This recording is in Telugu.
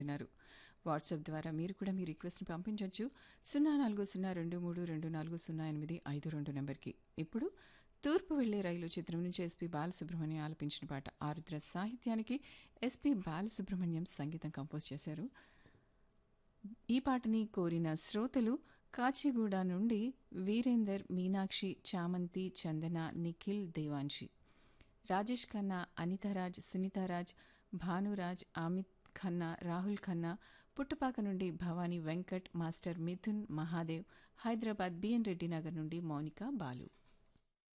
విన్నారు వాట్సాప్ ద్వారా మీరు కూడా మీ రిక్వెస్ట్ని పంపించవచ్చు సున్నా నాలుగు సున్నా రెండు మూడు రెండు నాలుగు సున్నా ఎనిమిది ఐదు రెండు నెంబర్కి ఇప్పుడు తూర్పు వెళ్లే రైలు చిత్రం నుంచి ఎస్పి బాలసుబ్రహ్మణ్యం ఆలపించిన పాట ఆరుద్ర సాహిత్యానికి ఎస్పి బాలసుబ్రహ్మణ్యం సంగీతం కంపోజ్ చేశారు ఈ పాటని కోరిన శ్రోతలు కాచిగూడ నుండి వీరేందర్ మీనాక్షి చామంతి చందన నిఖిల్ దేవాంశి రాజేష్ ఖన్నా అనితారాజ్ సునీతారాజ్ భానురాజ్ అమిత్ ఖన్నా రాహుల్ ఖన్నా పుట్టపాక నుండి భవానీ వెంకట్ మాస్టర్ మిథున్ మహాదేవ్ హైదరాబాద్ బిఎన్ రెడ్డి నగర్ నుండి మౌనిక బాలు